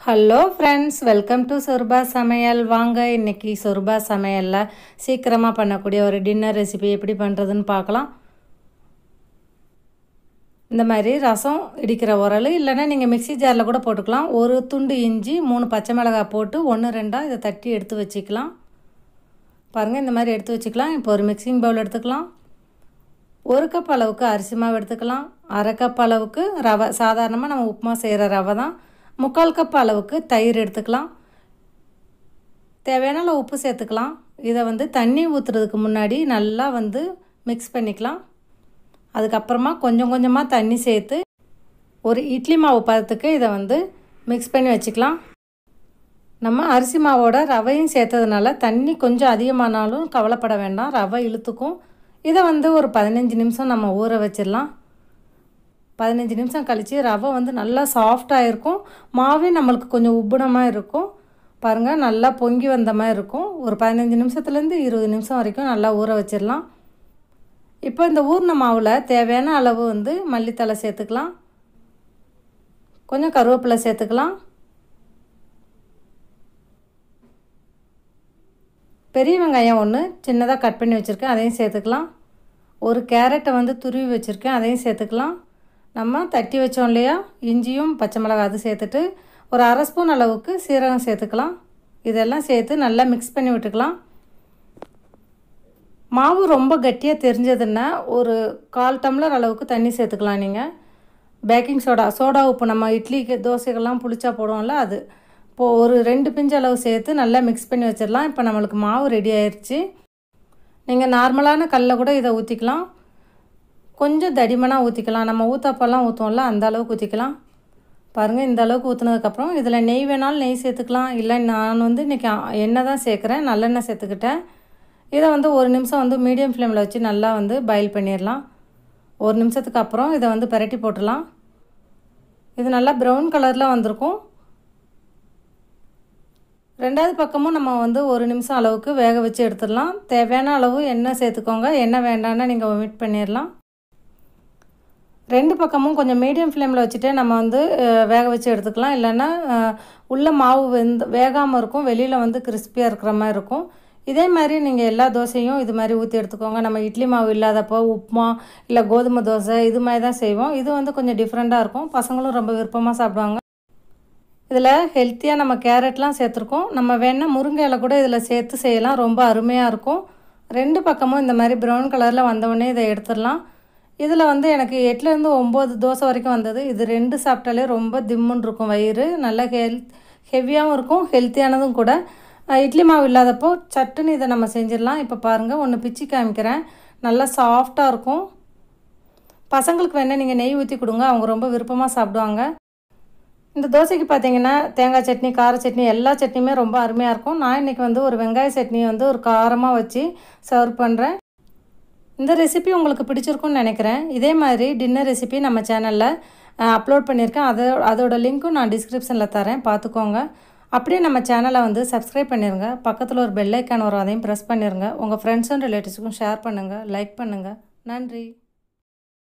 hello friends welcome to சொர்பா சமையல் வாங்க இன்னைக்கு சொர்பா சமையலில் சீக்கிரமாக பண்ணக்கூடிய ஒரு டின்னர் ரெசிபி எப்படி பண்ணுறதுன்னு பார்க்கலாம் இந்த மாதிரி ரசம் இடிக்கிற உரல் இல்லைன்னா நீங்கள் மிக்ஸி ஜாரில் கூட போட்டுக்கலாம் ஒரு துண்டு இஞ்சி மூணு பச்சை மிளகாய் போட்டு ஒன்று ரெண்டாக இதை தட்டி எடுத்து வச்சுக்கலாம் பாருங்கள் இந்த மாதிரி எடுத்து வச்சுக்கலாம் இப்போ ஒரு மிக்சிங் பவுல் எடுத்துக்கலாம் ஒரு கப் அளவுக்கு அரிசி மாவு எடுத்துக்கலாம் அரை கப் அளவுக்கு ரவை சாதாரணமாக நம்ம உப்புமா செய்கிற ரவை தான் முக்கால் கப் அளவுக்கு தயிர் எடுத்துக்கலாம் தேவையான அளவு உப்பு சேர்த்துக்கலாம் இதை வந்து தண்ணி ஊற்றுறதுக்கு முன்னாடி நல்லா வந்து மிக்ஸ் பண்ணிக்கலாம் அதுக்கப்புறமா கொஞ்சம் கொஞ்சமாக தண்ணி சேர்த்து ஒரு இட்லி மாவு பதத்துக்கு இதை வந்து மிக்ஸ் பண்ணி வச்சுக்கலாம் நம்ம அரிசி மாவோட ரவையும் சேர்த்ததுனால தண்ணி கொஞ்சம் அதிகமானாலும் கவலைப்பட வேண்டாம் ரவை இழுத்துக்கும் இதை வந்து ஒரு பதினஞ்சு நிமிஷம் நம்ம ஊற வச்சிடலாம் பதினஞ்சு நிமிஷம் கழித்து ரவை வந்து நல்லா சாஃப்டாக இருக்கும் மாவே நம்மளுக்கு கொஞ்சம் உப்புனமாக இருக்கும் பாருங்கள் நல்லா பொங்கி வந்த மாதிரி இருக்கும் ஒரு பதினஞ்சு நிமிஷத்துலேருந்து இருபது நிமிஷம் வரைக்கும் நல்லா ஊற வச்சிடலாம் இப்போ இந்த ஊர்ன மாவில் தேவையான அளவு வந்து மல்லித்தலை சேர்த்துக்கலாம் கொஞ்சம் கருவேப்பிலை சேர்த்துக்கலாம் பெரிய வெங்காயம் ஒன்று சின்னதாக கட் பண்ணி வச்சுருக்கேன் அதையும் சேர்த்துக்கலாம் ஒரு கேரட்டை வந்து துருவி வச்சுருக்கேன் அதையும் சேர்த்துக்கலாம் நம்ம தட்டி வச்சோம் இல்லையா இஞ்சியும் பச்சை மிளகாய் அது சேர்த்துட்டு ஒரு அரை ஸ்பூன் அளவுக்கு சீரகம் சேர்த்துக்கலாம் இதெல்லாம் சேர்த்து நல்லா மிக்ஸ் பண்ணி விட்டுக்கலாம் மாவு ரொம்ப கட்டியாக தெரிஞ்சதுன்னா ஒரு கால் டம்ளர் அளவுக்கு தண்ணி சேர்த்துக்கலாம் நீங்கள் பேக்கிங் சோடா சோடா உப்பு நம்ம இட்லிக்கு தோசைகள்லாம் புளிச்சா போடுவோம்ல அது இப்போது ஒரு ரெண்டு பிஞ்சு அளவு சேர்த்து நல்லா மிக்ஸ் பண்ணி வச்சிடலாம் இப்போ நம்மளுக்கு மாவு ரெடி ஆயிடுச்சு நீங்கள் நார்மலான கல்லில் கூட இதை ஊற்றிக்கலாம் கொஞ்சம் தடிமனாக ஊற்றிக்கலாம் நம்ம ஊத்தாப்பெல்லாம் ஊற்றுவோம்ல அந்த அளவுக்கு ஊற்றிக்கலாம் பாருங்கள் இந்த அளவுக்கு ஊற்றுனதுக்கப்புறம் இதில் நெய் வேணாலும் நெய் சேர்த்துக்கலாம் இல்லை நான் வந்து இன்றைக்கி எண்ணெய் தான் சேர்க்குறேன் நல்லெண்ணெய் சேர்த்துக்கிட்டேன் இதை வந்து ஒரு நிமிஷம் வந்து மீடியம் ஃப்ளேமில் வச்சு நல்லா வந்து பாயில் பண்ணிடலாம் ஒரு நிமிஷத்துக்கு அப்புறம் இதை வந்து பரட்டி போட்டுடலாம் இது நல்லா ப்ரௌன் கலரில் வந்திருக்கும் ரெண்டாவது பக்கமும் நம்ம வந்து ஒரு நிமிஷம் அளவுக்கு வேக வச்சு எடுத்துடலாம் தேவையான அளவு எண்ணெய் சேர்த்துக்கோங்க எண்ணெய் வேண்டாம்னா நீங்கள் ஒமிட் பண்ணிடலாம் ரெண்டு பக்கமும் கொஞ்சம் மீடியம் ஃப்ளேமில் வச்சுட்டே நம்ம வந்து வேக வச்சு எடுத்துக்கலாம் இல்லைன்னா உள்ள மாவு வெந்து வேகாமல் இருக்கும் வெளியில் வந்து கிறிஸ்பியாக இருக்கிற மாதிரி இருக்கும் இதே மாதிரி நீங்கள் எல்லா தோசையும் இது மாதிரி ஊற்றி எடுத்துக்கோங்க நம்ம இட்லி மாவு இல்லாதப்போ உப்புமா இல்லை கோதுமை தோசை இது மாதிரி தான் செய்வோம் இது வந்து கொஞ்சம் டிஃப்ரெண்ட்டாக இருக்கும் பசங்களும் ரொம்ப விருப்பமாக சாப்பிடுவாங்க இதில் ஹெல்த்தியாக நம்ம கேரட்லாம் சேர்த்துருக்கோம் நம்ம வேணால் முருங்கை இலை கூட இதில் சேர்த்து செய்யலாம் ரொம்ப அருமையாக இருக்கும் ரெண்டு பக்கமும் இந்த மாதிரி ப்ரௌன் கலரில் வந்தவுடனே இதை எடுத்துடலாம் இதில் வந்து எனக்கு எட்டுலேருந்து ஒம்பது தோசை வரைக்கும் வந்தது இது ரெண்டு சாப்பிட்டாலே ரொம்ப திம்முன்னு இருக்கும் வயிறு நல்ல ஹெல்த் ஹெவியாகவும் இருக்கும் ஹெல்த்தியானதும் கூட இட்லி மாவு இல்லாதப்போ சட்டுன்னு இதை நம்ம செஞ்சிடலாம் இப்போ பாருங்கள் ஒன்று பிச்சு காமிக்கிறேன் நல்லா சாஃப்டாக இருக்கும் பசங்களுக்கு வேணால் நீங்கள் நெய் ஊற்றி கொடுங்க அவங்க ரொம்ப விருப்பமாக சாப்பிடுவாங்க இந்த தோசைக்கு பார்த்தீங்கன்னா தேங்காய் சட்னி கார சட்னி எல்லா சட்னியுமே ரொம்ப அருமையாக இருக்கும் நான் இன்றைக்கி வந்து ஒரு வெங்காய சட்னி வந்து ஒரு காரமாக வச்சு சர்வ் பண்ணுறேன் இந்த ரெசிபி உங்களுக்கு பிடிச்சிருக்குன்னு நினைக்கிறேன் இதே மாதிரி டின்னர் ரெசிபி நம்ம சேனலில் அப்லோட் பண்ணியிருக்கேன் அதை அதோட லிங்க்கும் நான் டிஸ்கிரிப்ஷனில் தரேன் பார்த்துக்கோங்க அப்படியே நம்ம சேனலை வந்து சப்ஸ்கிரைப் பண்ணிடுங்க பக்கத்தில் ஒரு பெல் ஐக்கான் வரும் அதையும் ப்ரெஸ் பண்ணிடுங்க உங்கள் ஃப்ரெண்ட்ஸ் அண்ட் ரிலேட்டிவ்ஸுக்கும் ஷேர் பண்ணுங்கள் லைக் பண்ணுங்கள் நன்றி